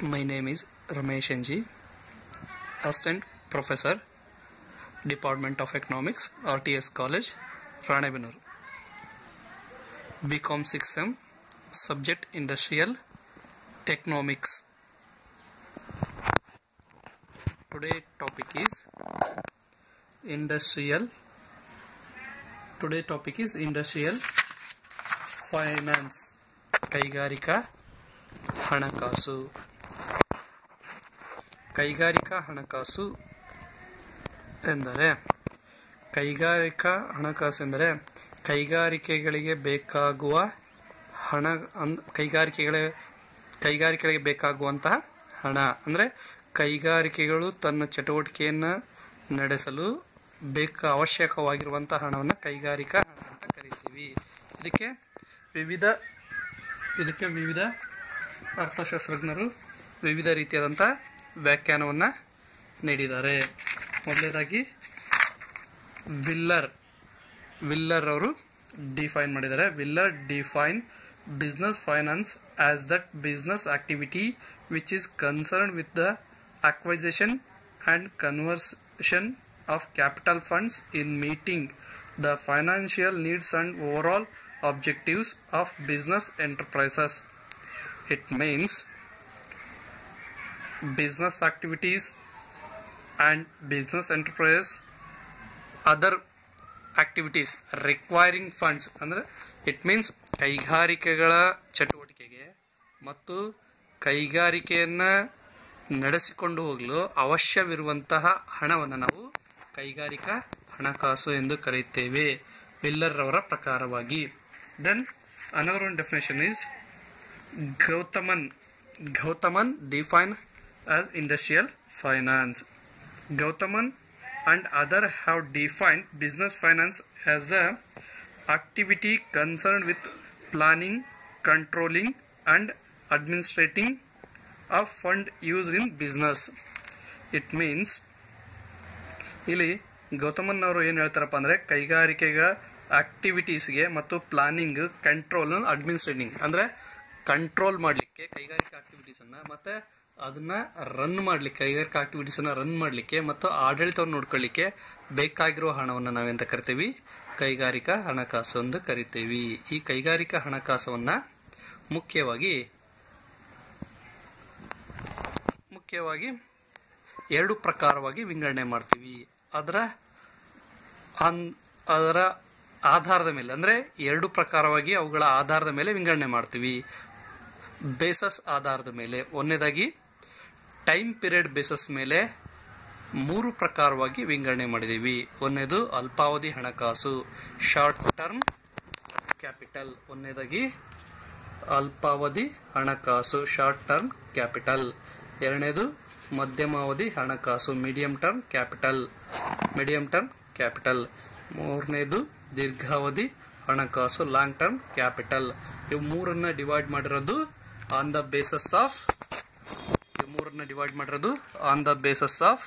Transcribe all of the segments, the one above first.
My name is Ramesh NG, Assistant Professor, Department of Economics, RTS College, Ranebenur. BCom 6M, Subject Industrial Economics. Today topic is industrial. Today topic is industrial finance. ಕೈಗಾರಿಕಾ ಹಣಕಾಸು ಕೈಗಾರಿಕಾ ಹಣಕಾಸು ಎಂದರೆ ಕೈಗಾರಿಕಾ ಹಣಕಾಸು ಎಂದರೆ ಕೈಗಾರಿಕೆಗಳಿಗೆ ಬೇಕಾಗುವ ಹಣ ಅಂದ್ ಕೈಗಾರಿಕೆಗಳ ಕೈಗಾರಿಕೆಗಳಿಗೆ ಬೇಕಾಗುವಂತಹ ಹಣ ಅಂದರೆ ಕೈಗಾರಿಕೆಗಳು ತನ್ನ ಚಟುವಟಿಕೆಯನ್ನು ನಡೆಸಲು ಬೇಕ ಅವಶ್ಯಕವಾಗಿರುವಂತಹ ಹಣವನ್ನು ಕೈಗಾರಿಕಾ ಹಣ ಅಂತ ಕರಿತೀವಿ ಇದಕ್ಕೆ ವಿವಿಧ ಇದಕ್ಕೆ ವಿವಿಧ ಅರ್ಥಶಾಸ್ತ್ರಜ್ಞರು ವಿವಿಧ ರೀತಿಯಾದಂಥ ವ್ಯಾಖ್ಯಾನವನ್ನು ನೀಡಿದ್ದಾರೆ ಮೊದಲನೇದಾಗಿ ವಿಲ್ಲರ್ ವಿಲ್ಲರ್ ಅವರು ಡಿಫೈನ್ ಮಾಡಿದ್ದಾರೆ Wheeler define business finance as that business activity which is concern with the acquisition and conversion of capital funds in meeting the financial needs and overall objectives of business enterprises. It means business activities and business enterprise other activities requiring funds ಅಂದರೆ it means ಕೈಗಾರಿಕೆಗಳ ಚಟುವಟಿಕೆಗೆ ಮತ್ತು ಕೈಗಾರಿಕೆಯನ್ನು ನಡೆಸಿಕೊಂಡು ಹೋಗಲು ಅವಶ್ಯವಿರುವಂತಹ ಹಣವನ್ನು ನಾವು ಕೈಗಾರಿಕಾ ಹಣಕಾಸು ಎಂದು ಕರೆಯುತ್ತೇವೆ ವಿಲ್ಲರ್ ಅವರ ಪ್ರಕಾರವಾಗಿ then another one definition is Gauthaman Gauthaman define as industrial finance Gauthaman and other have defined business finance as a activity concerned with planning controlling and administrating of fund used in business it means ಇಲ್ಲಿ ಗೌತಮನ್ ಅವರು ಏನು ಹೇಳ್ತಾರಪ್ಪ ಅಂದರೆ ಕೈಗಾರಿಕೆಗಳ ಆಕ್ಟಿವಿಟೀಸ್ಗೆ ಮತ್ತು planning control ಅಡ್ಮಿನಿಸ್ಟ್ರೇಟಿಂಗ್ ಅಂದರೆ control ಮಾಡಲಿಕ್ಕೆ ಕೈಗಾರಿಕಾ ಆಕ್ಟಿವಿಟೀಸನ್ನು ಮತ್ತು ಅದನ್ನ ರನ್ ಮಾಡಲಿಕ್ಕೆ ಕೈಗಾರಿಕಾ ಆಕ್ಟಿವಿಟೀಸನ್ನು ರನ್ ಮಾಡಲಿಕ್ಕೆ ಮತ್ತು ಆಡಳಿತವನ್ನು ನೋಡ್ಕೊಳ್ಳಿಕ್ಕೆ ಬೇಕಾಗಿರುವ ಹಣವನ್ನು ನಾವೆಂತ ಕರಿತೀವಿ ಕೈಗಾರಿಕಾ ಹಣಕಾಸು ಎಂದು ಕರಿತೀವಿ ಈ ಕೈಗಾರಿಕಾ ಹಣಕಾಸವನ್ನು ಮುಖ್ಯವಾಗಿ ಮುಖ್ಯವಾಗಿ ಎರಡು ಪ್ರಕಾರವಾಗಿ ವಿಂಗಡಣೆ ಮಾಡ್ತೀವಿ ಅದರ ಅನ್ ಅದರ ಆಧಾರದ ಮೇಲೆ ಅಂದರೆ ಎರಡು ಪ್ರಕಾರವಾಗಿ ಅವುಗಳ ಆಧಾರದ ಮೇಲೆ ವಿಂಗಡಣೆ ಮಾಡ್ತೀವಿ ಬೇಸಸ್ ಆಧಾರದ ಮೇಲೆ ಒಂದನೇದಾಗಿ ಟೈಮ್ ಪೀರಿಯಡ್ ಬೇಸಸ್ ಮೇಲೆ ಮೂರು ಪ್ರಕಾರವಾಗಿ ವಿಂಗಡಣೆ ಮಾಡಿದ್ದೀವಿ ಒಂದನೇದು ಅಲ್ಪಾವಧಿ ಹಣಕಾಸು ಶಾರ್ಟ್ ಟರ್ಮ್ ಕ್ಯಾಪಿಟಲ್ ಒಂದನೇದಾಗಿ ಅಲ್ಪಾವಧಿ ಹಣಕಾಸು ಶಾರ್ಟ್ ಟರ್ಮ್ ಕ್ಯಾಪಿಟಲ್ ಎರಡನೇದು ಮಧ್ಯಮಾವಧಿ ಹಣಕಾಸು medium term capital medium term capital ಮೂರನೇದು ದೀರ್ಘಾವಧಿ ಹಣಕಾಸು ಲಾಂಗ್ ಟರ್ಮ್ ಕ್ಯಾಪಿಟಲ್ ಇವು ಮೂರನ್ನ ಡಿವೈಡ್ ಮಾಡಿರೋದು ಆನ್ ದ ಬೇಸಸ್ ಆಫ್ ಇವು ಮೂರನ್ನ ಡಿವೈಡ್ ಮಾಡಿರೋದು on the bases of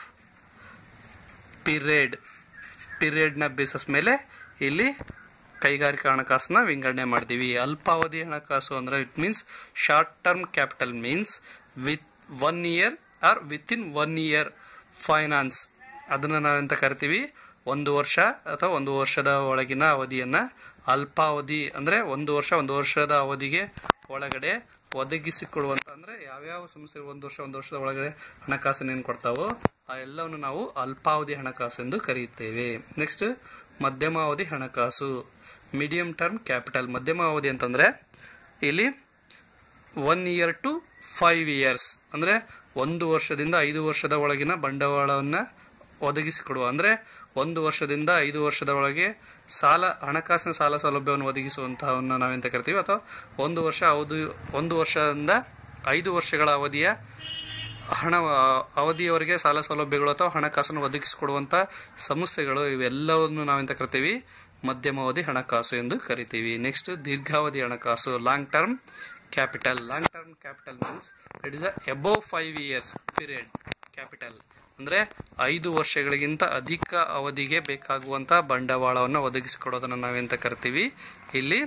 period ಪಿರಿಯಡ್ನ ಬೇಸಸ್ ಮೇಲೆ ಇಲ್ಲಿ ಕೈಗಾರಿಕಾ ಹಣಕಾಸನ್ನ ವಿಂಗಡಣೆ ಮಾಡ್ತೀವಿ ಅಲ್ಪಾವಧಿ ಹಣಕಾಸು ಅಂದ್ರೆ it means short term capital means with one year or within one year finance ಅದನ್ನ ನಾವೆಂತ ಕರಿತೀವಿ ಒಂದು ವರ್ಷ ಅಥವಾ ಒಂದು ವರ್ಷದ ಒಳಗಿನ ಅವಧಿಯನ್ನ ಅಲ್ಪಾವಧಿ ಅಂದ್ರೆ ಒಂದು ವರ್ಷ ಒಂದು ವರ್ಷದ ಅವಧಿಗೆ ಒಳಗಡೆ ಒದಗಿಸಿಕೊಡುವಂತ ಅಂದ್ರೆ ಯಾವ್ಯಾವ ಸಂಸ್ಥೆ ಒಂದು ವರ್ಷ ಒಂದು ವರ್ಷದ ಒಳಗಡೆ ಹಣಕಾಸನ್ನು ಏನು ಕೊಡ್ತಾವೋ ಆ ಎಲ್ಲವನ್ನು ನಾವು ಅಲ್ಪಾವಧಿ ಹಣಕಾಸು ಎಂದು ಕರೆಯುತ್ತೇವೆ ನೆಕ್ಸ್ಟ್ ಮಧ್ಯಮಾವಧಿ ಹಣಕಾಸು ಮೀಡಿಯಂ ಟರ್ಮ್ ಕ್ಯಾಪಿಟಲ್ ಮಧ್ಯಮಾವಧಿ ಅಂತಂದ್ರೆ ಇಲ್ಲಿ one year to five years ಅಂದ್ರೆ ಒಂದು ವರ್ಷದಿಂದ ಐದು ವರ್ಷದ ಒಳಗಿನ ಬಂಡವಾಳವನ್ನು ಒದಗಿಸಿಕೊಡುವ ಅಂದ್ರೆ ಒಂದು ವರ್ಷದಿಂದ ಐದು ವರ್ಷದ ಒಳಗೆ ಸಾಲ ಹಣಕಾಸಿನ ಸಾಲ ಸೌಲಭ್ಯವನ್ನು ಒದಗಿಸುವಂತಹವನ್ನು ನಾವೆಂತ ಕರಿತೀವಿ ಅಥವಾ ಒಂದು ವರ್ಷ ಅವಧಿ ಒಂದು ವರ್ಷದಿಂದ ಐದು ವರ್ಷಗಳ ಅವಧಿಯ ಹಣ ಅವಧಿಯವರೆಗೆ ಸಾಲ ಸೌಲಭ್ಯಗಳು ಅಥವಾ ಹಣಕಾಸನ್ನು ಒದಗಿಸಿಕೊಡುವಂಥ ಸಂಸ್ಥೆಗಳು ಇವೆಲ್ಲವನ್ನು ನಾವೆಂತ ಕರಿತೀವಿ ಮಧ್ಯಮಾವಧಿ ಹಣಕಾಸು ಎಂದು ಕರಿತೀವಿ ನೆಕ್ಸ್ಟ್ ದೀರ್ಘಾವಧಿ ಹಣಕಾಸು long term capital long term capital means it is above five years period capital ಅಂದರೆ ಐದು ವರ್ಷಗಳಿಗಿಂತ ಅಧಿಕ ಅವಧಿಗೆ ಬೇಕಾಗುವಂಥ ಬಂಡವಾಳವನ್ನು ಒದಗಿಸಿಕೊಡೋದನ್ನು ನಾವೆಂತ ಕರಿತೀವಿ ಇಲ್ಲಿ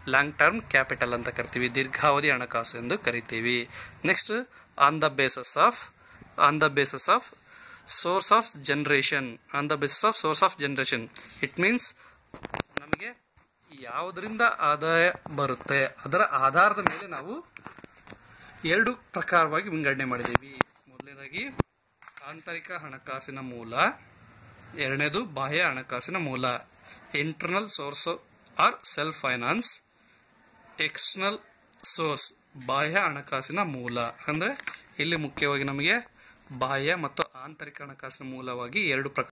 ಲಾಂಗ್ ಟರ್ಮ್ ಕ್ಯಾಪಿಟಲ್ ಅಂತ ಕರಿತೀವಿ ದೀರ್ಘಾವಧಿ ಹಣಕಾಸು ಎಂದು ಕರಿತೀವಿ next on the bases of on the bases of source of generation on the basis of source of generation it means ನಮಗೆ ಯಾವುದರಿಂದ ಆದಾಯ ಬರುತ್ತೆ ಅದರ ಆಧಾರದ ಮೇಲೆ ನಾವು ಎರಡು ಪ್ರಕಾರವಾಗಿ ವಿಂಗಡಣೆ ಮಾಡಿದ್ದೀವಿ ಮೊದಲನೇದಾಗಿ ಆಂತರಿಕ ಹಣಕಾಸಿನ ಮೂಲ ಎರಡನೇದು ಬಾಹ್ಯ ಹಣಕಾಸಿನ ಮೂಲ internal source or self finance external source ಬಾಹ್ಯ ಹಣಕಾಸಿನ ಮೂಲ ಅಂದರೆ ಇಲ್ಲಿ ಮುಖ್ಯವಾಗಿ ನಮಗೆ ಬಾಹ್ಯ ಮತ್ತು ಆಂತರಿಕ ಹಣಕಾಸಿನ ಮೂಲವಾಗಿ ಎರಡು ಪ್ರಕಾರ